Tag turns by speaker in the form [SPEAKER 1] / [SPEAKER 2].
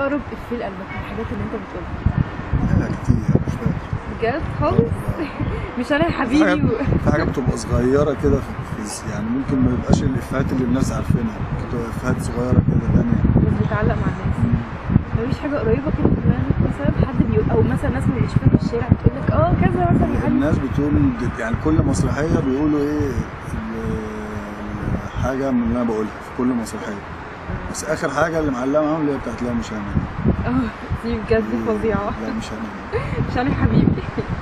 [SPEAKER 1] اقرب افيه لقلبك من الحاجات اللي انت بتقولها
[SPEAKER 2] لا كتير مش فاكر
[SPEAKER 1] بجد خالص مش انا يا
[SPEAKER 2] في
[SPEAKER 1] حبيبي
[SPEAKER 2] حاجات
[SPEAKER 1] و...
[SPEAKER 2] في حاجات بتبقى صغيرة كده في في- يعني ممكن ما يبقاش الإفيهات اللي الناس عارفينها ممكن تبقى إفيهات صغيرة كده تانية
[SPEAKER 1] بس بتعلق مع الناس مفيش حاجه قريبه كده في دماغك مثلا حد بيقول او مثلا ناس ما بتشوفها في الشارع بتقول لك اه كذا مثلا يا علي
[SPEAKER 2] الناس بتقول يعني كل مسرحية بيقولوا إيه ال- حاجة من اللي أنا بقولها في كل مسرحية بس آخر حاجة اللي معلقة معاهم اللي هي بتاعت لا مش أنا
[SPEAKER 1] اه دي بجد فظيعه
[SPEAKER 2] لا مش أنا
[SPEAKER 1] مش انا يا حبيبي